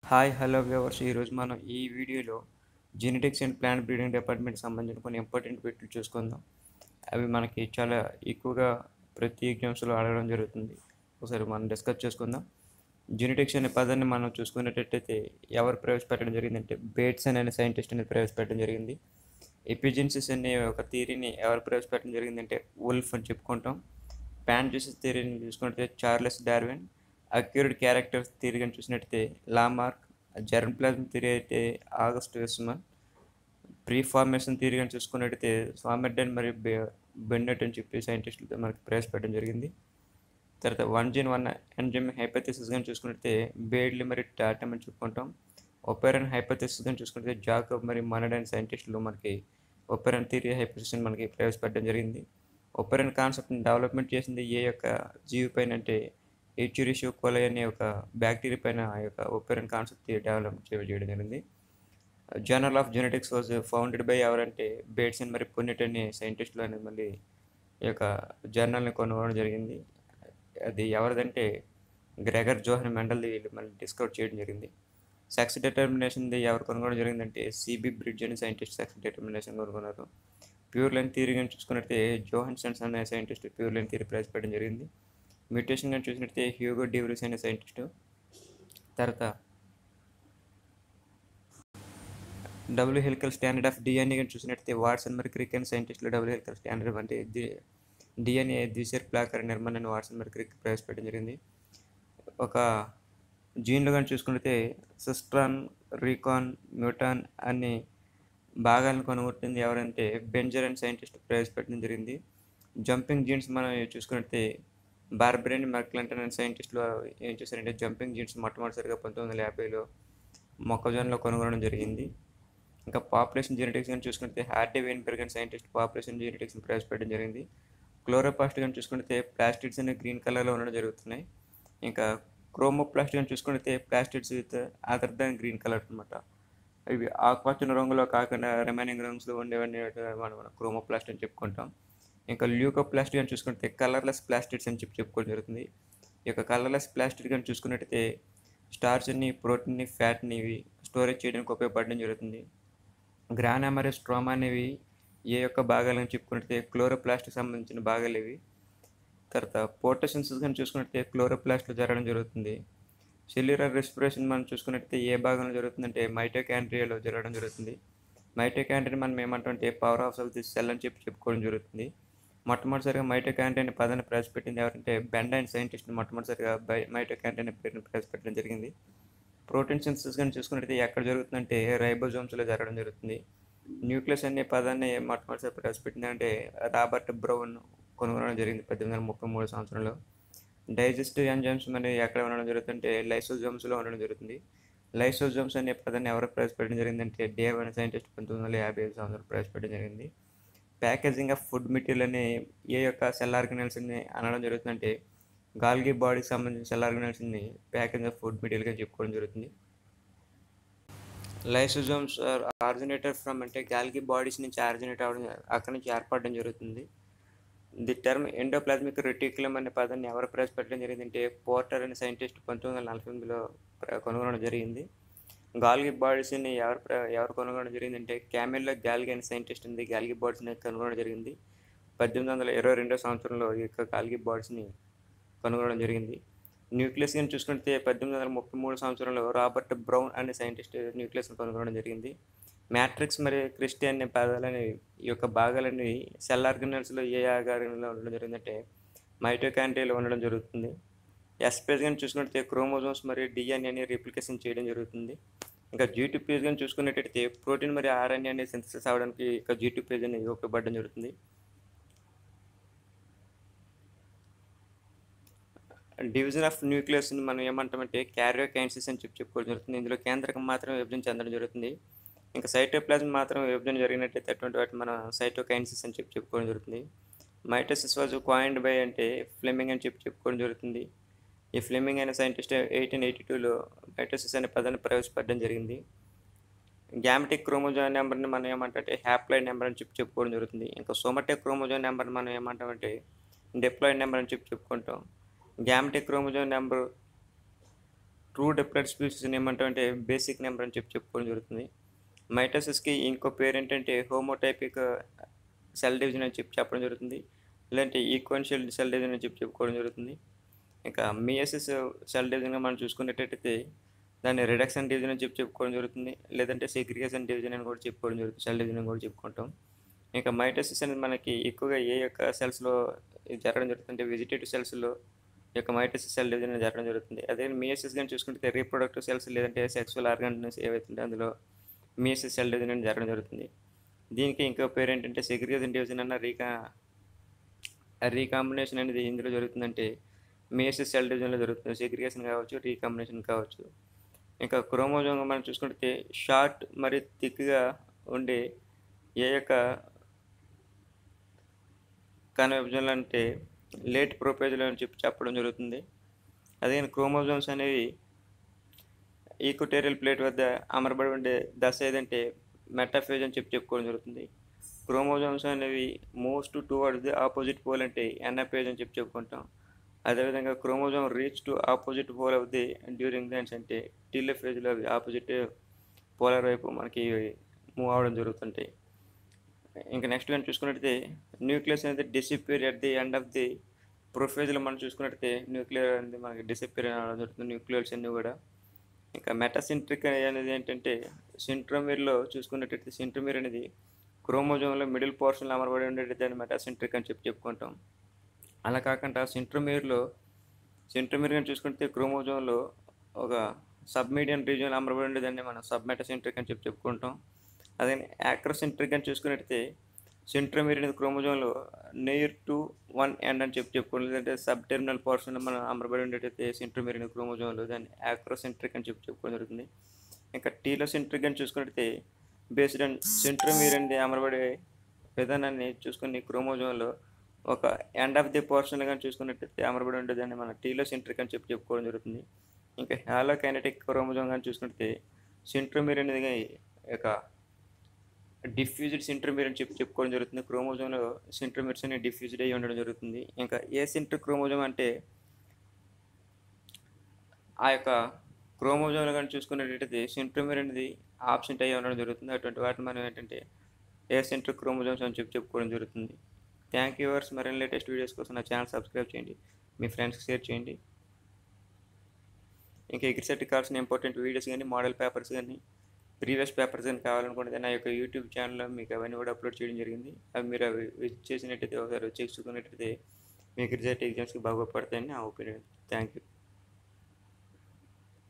hi hello viewers ఈరోజు మనం ఈ వీడియోలో genetics and plant breeding department సంబంధించిన కొన్ని ఇంపార్టెంట్ బిట్లు చూసుకుందాం అవి మనకి చాలా ఎక్కువగా ప్రతి ఎగ్జామ్స్లో అడగడం జరుగుతుంది ఒకసారి మనం డిస్కస్ చేసుకుందాం జెనెటిక్స్ అనే పదాన్ని మనం చూసుకున్నట్టయితే ఎవరు ప్రవేశపెట్టడం జరిగిందంటే బేట్స్ అనే సైంటిస్ట్ అనేది ప్రవేశపెట్టడం జరిగింది ఎపిజెన్సిస్ అనే ఒక థియరీని ఎవరు ప్రవేశపెట్టడం జరిగిందంటే ఉల్ఫ్ అని చెప్పుకుంటాం ప్యాంజెసిస్ థియరీని చూసుకుంటే Charles Darwin acquired characters theory కానీ చూసినట్టయితే లామార్క్ జెర్మ్ ప్లాజ్మ్ థియరీ అయితే August Weismann preformation theory కానీ చూసుకున్నట్టయితే స్వామెడ్డన్ మరియు బెన్నెట్ అని చెప్పి సైంటిస్టులతో మనకి ప్రవేశపెట్టడం జరిగింది తర్వాత one gene one enzyme hypothesis కానీ చూసుకున్నట్టయితే బేడ్లీ మరియు టాటమ్ అని చెప్పుకుంటాం ఒపెరన్ హైపథెసిస్ కానీ చూసుకుంటే జాకబ్ మరియు మనడ్ అనే సైంటిస్టులు మనకి ఒపెరన్ థియరీ హైపథెసిస్ మనకి ప్రవేశపెట్టడం జరిగింది ఒపెరన్ కాన్సెప్ట్ని డెవలప్మెంట్ చేసింది ఏ యొక్క జీవి పైన అంటే హెచ్యురిషియో కోలై అనే ఒక బ్యాక్టీరియా పైన ఆ యొక్క ఒపెరన్ కాన్సెప్ట్ డెవలప్ చేయడం జరిగింది journal of genetics was founded by ఎవరంటే బేట్స్ అండ్ మరి పొన్నెట్ అనే సైంటిస్టులు అనేది మళ్ళీ ఈ యొక్క జర్నల్ని కొనుగోవడం జరిగింది అది ఎవరిదంటే గ్రెగర్ జోహన్ మెండల్ది వీళ్ళు మళ్ళీ డిస్కవర్ చేయడం జరిగింది సెక్స్ డిటర్మినేషన్ది ఎవరు కొనుగోవడం జరిగిందంటే సిబి బ్రిడ్జ్ అనే సైంటిస్ట్ సెక్స్ డిటర్మినేషన్ కొనుగొన్నారు ప్యూర్ లైన్ థియరీ కానీ చూసుకున్నట్టే జోహన్ సెన్స్ అనే సైంటిస్ట్ ప్యూర్ లైన్ థియరీ ప్రవేశపెట్టడం జరిగింది మ్యూటేషన్ కానీ చూసినట్టే హ్యూగో డివ్రిస్ అనే సైంటిస్టు తర్వాత W helical standard of DNA కానీ చూసినట్టయితే వాట్సన్ మరి క్రిక్ అనే సైంటిస్టులు డబ్ల్యూ హెల్కల్ స్టాండర్డ్ అంటే డిఎన్ఏ ద్విసర్ ప్లాకర్ నిర్మాణాన్ని వాట్సన్ మరి క్రిక్ ప్రవేశపెట్టడం జరిగింది ఒక జీన్లు కానీ చూసుకుంటే సిస్ట్రాన్ రీకాన్ మ్యూటాన్ అనే భాగాలను కొనుగొట్టింది ఎవరంటే బెంజర్ అండ్ సైంటిస్ట్ ప్రవేశపెట్టడం జరిగింది జంపింగ్ జీన్స్ మనం చూసుకుంటే బార్బరెన్ మర్క్లంటన్ అనే సైంటిస్టులు ఏం చేశారంటే జంపింగ్ జీన్స్ మొట్టమొదటిసారిగా పంతొమ్మిది వందల యాభైలో మొక్కజొన్నలో కనుగొనడం జరిగింది ఇంకా పాపులేషన్ జెనెటిక్స్ కానీ చూసుకుంటే హార్డే వెయిన్బెర్గ్ అనే సైంటిస్ట్ పాపులేషన్ జెనెటిక్స్ని ప్రవేశపెట్టడం జరిగింది క్లోరోపాస్ట్ కానీ చూసుకుంటే ప్లాస్టిడ్స్ అనే గ్రీన్ కలర్లో ఉండడం జరుగుతున్నాయి ఇంకా క్రోమోప్లాస్ట్ కానీ చూసుకుంటే plastids with other than green colour అనమాట ఇవి ఆకుపచ్చని రంగులో కాకుండా రిమైనింగ్ రంగ్స్లో ఉండేవన్నీ మనం క్రోమోప్లాస్ట్ అని చెప్పుకుంటాం ఇంకా ల్యూకోప్లాస్టిక్ అని చూసుకుంటే కలర్లెస్ ప్లాస్టిడ్స్ అని చెప్పి చెప్పుకోవడం జరుగుతుంది ఈ యొక్క కలర్లెస్ ప్లాస్టిక్ అని చూసుకున్నట్టయితే స్టార్చ్ని ప్రోటీన్ని ఫ్యాట్ని ఇవి స్టోరేజ్ చేయడానికి ఉపయోగపడడం జరుగుతుంది గ్రానా మరియు స్ట్రోమా అనేవి ఏ యొక్క భాగాలని చెప్పుకుంటే క్లోరోప్లాస్ట్కి సంబంధించిన భాగాలు ఇవి తర్వాత పోటోసిన్సిస్ కానీ చూసుకున్నట్టే క్లోరోప్లాస్ట్లో జరగడం జరుగుతుంది సెల్యులర్ రెస్పిరేషన్ మనం చూసుకున్నట్టయితే ఏ భాగంలో జరుగుతుందంటే మైటోకాండ్రియాలో జరగడం జరుగుతుంది మైటోకాండ్రియా మనం ఏమంటామంటే power of of the cell అని చెప్పి చెప్పుకోవడం జరుగుతుంది మొట్టమొదటిసారిగా మైటోకాండ్రియా అనే పదాన్ని ప్రవేశపెట్టింది ఎవరంటే బెండ్ అండ్ సైంటిస్ట్ మొట్టమొదటిసారిగా బై మైటోకాండ్రియా అనే పేరుని ప్రవేశపెట్టడం జరిగింది ప్రోటీన్ సింథసిస్ కానీ చూసుకున్నట్టయితే ఎక్కడ జరుగుతుందంటే రైబోజోమ్స్లో జరగడం జరుగుతుంది న్యూక్లియస్ అనే పదాన్ని మొట్టమొదటిసారి ప్రవేశపెట్టింది అంటే రాబర్ట్ బ్రౌన్ కొనుగొనడం జరిగింది పద్దెనిమిది వందల ముప్పై మూడు సంవత్సరంలో డైజెస్టివ్ ఎంజైమ్స్ అనేది ఎక్కడ ఉండడం జరుగుతుందంటే లైసోజోమ్స్లో ఉండడం జరుగుతుంది లైసోజోమ్స్ అనే పదాన్ని ఎవరు ప్రవేశపెట్టడం జరిగిందంటే డేవ్ అనే సైంటిస్ట్ పంతొమ్మిది వందల యాభై ఐదు సంవత్సరాలు ప్రవేశపెట్టడం జరిగింది ప్యాకేజింగ్ ఆఫ్ ఫుడ్ మెటీరియల్ అనే ఏ యొక్క సెల్ ఆర్గనైల్స్ని అనడం జరుగుతుందంటే గాల్గీ బాడీకి సంబంధించిన సెల్ ఆర్గనైల్స్ని ప్యాకేజింగ్ ఆఫ్ ఫుడ్ మెటీరియల్గా చెప్పుకోవడం జరుగుతుంది లైసోజోమ్స్ ఆర్జినేటర్ ఫ్రమ్ అంటే గాల్గీ బాడీస్ నుంచి ఆర్జినేట్ అవ్వడం అక్కడి నుంచి ఏర్పడడం జరుగుతుంది ది టర్మ్ ఎండోప్లాజ్మిక్ రెటిక్యులం అనే పదాన్ని ఎవరు ప్రవేశపెట్టడం జరిగిందంటే పోర్టర్ అనే సైంటిస్ట్ పంతొమ్మిది వందల నలభై ఎనిమిదిలో కనుగొనడం జరిగింది గాల్గి బాడీస్ని ఎవరు ఎవరు కనుగొనడం జరిగిందంటే క్యామెల్లో గాల్గి అనే సైంటిస్ట్ ఉంది గాల్గి బాడీస్ని కనుగొనడం జరిగింది పద్దెనిమిది వందల ఇరవై రెండో సంవత్సరంలో ఈ యొక్క గాల్గి బాడీస్ని కనుగొనడం జరిగింది న్యూక్లియస్ కానీ చూసుకుంటే పద్దెనిమిది వందల ముప్పై మూడు సంవత్సరంలో రాబర్ట్ బ్రౌన్ అనే సైంటిస్ట్ న్యూక్లియస్ని కనుగొనడం జరిగింది మ్యాట్రిక్స్ మరియు క్రిస్టి అనే పదాలని ఈ యొక్క భాగాలని సెల్ ఆర్గనల్స్లో ఏ ఆకారంలో ఉండడం జరిగిందంటే మైటోకాండ్రియాలో ఉండడం జరుగుతుంది ఎస్పేజ్ కానీ చూసుకుంటే క్రోమోజోమ్స్ మరియు డిఎన్ఏని రిప్లికేషన్ చేయడం జరుగుతుంది ఇంకా జీటీ పేజ్ కానీ చూసుకున్నట్టయితే ప్రోటీన్ మరియు ఆర్ఎన్ఏ అనేది సింథసిస్ అవ్వడానికి ఇక జీటీ పేజ్ అనేది ఉపయోగపడడం జరుగుతుంది డివిజన్ ఆఫ్ న్యూక్లియస్ని మనం ఏమంటామంటే క్యారియోకైన్సిస్ అని చెప్పి చెప్పుకోవడం జరుగుతుంది ఇందులో కేంద్రకం మాత్రం విభజన చెందడం జరుగుతుంది ఇంకా సైటోప్లాజం మాత్రం విభజన జరిగినట్టయితే అటువంటి వాటిని మనం సైటోకైన్సిస్ అని చెప్పి చెప్పుకోవడం జరుగుతుంది మైటోసిస్ వాజ్ కాయిన్డ్ బై అంటే ఫ్లెమింగ్ అని చెప్పి చెప్పుకోవడం జరుగుతుంది ఈ ఫ్లెమింగ్ అనే సైంటిస్ట్ ఎయిటీన్ ఎయిటీ టూలో మైటోసిస్ అనే పదాన్ని ప్రవేశపెట్టడం జరిగింది గ్యామెటిక్ క్రోమోజోన్ నెంబర్ని మనం ఏమంటే హ్యాప్లాయిడ్ నెంబర్ అని చెప్పి చెప్పుకోవడం జరుగుతుంది ఇంకా సోమటిక్ క్రోమోజోన్ నెంబర్ మనం ఏమంటామంటే డిప్లాయిడ్ నెంబర్ అని చెప్పి చెప్పుకుంటాం gametic chromosome number true diploid స్పీషీస్ని ఏమంటాం అంటే బేసిక్ నెంబర్ అని చెప్పి చెప్పుకోవడం జరుగుతుంది మైటోసిస్కి ఇంకో పేరు ఏంటంటే హోమోటైపిక్ సెల్ డివిజన్ అని చెప్పి చెప్పడం జరుగుతుంది లేదంటే ఈక్వెన్షియల్ సెల్ డివిజన్ అని చెప్పి చెప్పుకోవడం జరుగుతుంది ఇంకా మిఎస్ఎస్ సెల్ డివిజన్గా మనం చూసుకున్నట్టయితే దాన్ని రిడక్షన్ డివిజన్ అని చెప్పి చెప్పుకోవడం జరుగుతుంది లేదంటే సెగ్రిగేషన్ డివిజన్ అని కూడా చెప్పుకోవడం జరుగుతుంది సెల్ డివిజన్ అని కూడా చెప్పుకుంటాం ఇంకా మైటోసిస్ అనేది మనకి ఎక్కువగా ఏ యొక్క సెల్స్లో జరగడం జరుగుతుంది అంటే వెజిటేటివ్ సెల్స్లో ఈ యొక్క మైటోసిస్ సెల్ డివిజన్ అనేది జరగడం జరుగుతుంది అదే మిఎస్ఎస్ కానీ చూసుకుంటే రీప్రొడక్టివ్ సెల్స్ లేదంటే సెక్సువల్ ఆర్గాన్స్ ఏవైతే అందులో మిఎస్ఎస్ సెల్ డివిజన్ అనేది జరగడం జరుగుతుంది దీనికి ఇంకో పేరు ఏంటంటే సెగ్రిగేషన్ డివిజన్ అన్న రీకా రీకాంబినేషన్ అనేది ఇందులో జరుగుతుందంటే మిఎస్ఎస్ సెల్ డివిజన్లో జరుగుతుంది సెగ్రిగేషన్ కావచ్చు రీకాంబినేషన్ కావచ్చు ఇంకా క్రోమోజోమ్ మనం చూసుకుంటే షార్ట్ మరి థిక్గా ఉండే ఏ యొక్క కణ విభజనలు అంటే లేట్ ప్రోపేజ్లు అని చెప్పి చెప్పడం జరుగుతుంది అదే క్రోమోజోమ్స్ అనేవి ఈక్వటేరియల్ ప్లేట్ వద్ద అమరబడి ఉండే దశ ఏదంటే మెటాఫేజ్ అని చెప్పి చెప్పుకోవడం జరుగుతుంది క్రోమోజోమ్స్ అనేవి most towards the opposite pole అంటే ఎన్ఎఫేజ్ అని చెప్పి చెప్పుకుంటాం అదేవిధంగా chromosome reach to opposite pole of the during దెన్స్ అంటే టీలే ఫేజ్లో అవి ఆపోజిట్ పోలర్ వైపు మనకి మూవ్ అవ్వడం జరుగుతుంటాయి ఇంకా నెక్స్ట్ కానీ చూసుకున్నట్టయితే న్యూక్లియస్ అనేది disappear at the end of the ప్రొఫేజ్లో మనం చూసుకున్నట్టయితే న్యూక్లియర్ అనేది మనకి డిసిపేర్ అవడం జరుగుతుంది న్యూక్లియర్స్ అన్నీ కూడా ఇంకా మెటాసింట్రిక్ అనేది ఏంటంటే సింట్రోమీర్లో చూసుకున్నట్టయితే సింట్రోమీర్ అనేది క్రోమోజోమ్లో మిడిల్ పోర్షన్లో అమరబడి ఉండేది దాన్ని మెటాసింట్రిక్ అని చెప్పి చెప్పుకుంటాం అలా కాకుండా సింట్రోమీర్లో సింట్రోమీర్ కానీ చూసుకుంటే క్రోమోజోమ్లో ఒక సబ్మీడియన్ రీజియన్ అమరబడి ఉండేదాన్ని మనం సబ్మెటాసింట్రిక్ అని చెప్పి చెప్పుకుంటాం అదే యాక్రోసెంట్రిక్ అని చూసుకున్నట్టయితే సెంట్రోమీర్ అనేది క్రోమోజోమ్లో నియర్ టు వన్ ఎండ్ అని చెప్పి చెప్పుకోవాలి లేదంటే సబ్ టెర్మినల్ పోర్షన్ మనం అమరబడి ఉండేటైతే సెంట్రోమీర్ అనేది క్రోమోజోమ్లో దాన్ని యాక్రోసెంట్రిక్ అని చెప్పి చెప్పుకోవడం జరుగుతుంది ఇంకా టీలో సెంట్రిక్ అని చూసుకున్నట్టయితే బేస్డ్ ఆన్ సెంట్రోమీర్ అనేది అమరబడే విధానాన్ని చూసుకుని క్రోమోజోమ్లో ఒక ఎండ్ ఆఫ్ ది పోర్షన్ కానీ చూసుకున్నట్టయితే అమరబడి ఉండేదాన్ని మన టీలో సెంట్రిక్ అని చెప్పి చెప్పుకోవడం జరుగుతుంది ఇంకా హాలో కైనటిక్ క్రోమోజోమ్ కానీ చూసుకుంటే సెంట్రోమీర్ అనేది ఒక డిఫ్యూజ్డ్ సెంట్రోమీర్ అని చెప్పి చెప్పుకోవడం జరుగుతుంది క్రోమోజోమ్లో సెంట్రోమీర్స్ అనేవి డిఫ్యూజ్డ్ అయ్యి ఉండడం జరుగుతుంది ఇంకా ఏ సెంటర్ క్రోమోజోమ్ అంటే ఆ యొక్క క్రోమోజోమ్లో కానీ చూసుకున్నట్టయితే సెంట్రోమీర్ అనేది ఆబ్సెంట్ అయ్యి ఉండడం జరుగుతుంది అటువంటి వాటిని మనం ఏంటంటే ఏ సెంటర్ క్రోమోజోమ్స్ అని చెప్పి చెప్పుకోవడం జరుగుతుంది థ్యాంక్ యూ వర్స్ మరిన్ని లేటెస్ట్ వీడియోస్ కోసం నా ఛానల్ సబ్స్క్రైబ్ చేయండి మీ ఫ్రెండ్స్కి షేర్ చేయండి ఇంకా ఎగ్రిసెట్ కావాల్సిన ఇంపార్టెంట్ వీడియోస్ కానీ మోడల్ పేపర్స్ కానీ ప్రీవియస్ పేపర్స్ కానీ కావాలనుకుంటే నా యొక్క యూట్యూబ్ ఛానల్లో మీకు అవన్నీ కూడా అప్లోడ్ చేయడం జరిగింది అవి మీరు అవి విజిట్ చేసినట్టయితే ఒకసారి వచ్చి చూసుకున్నట్టయితే మీకు రిజల్ట్ ఎగ్జామ్స్కి బాగుపడతాయని నా ఒపీనియన్ థ్యాంక్ యూ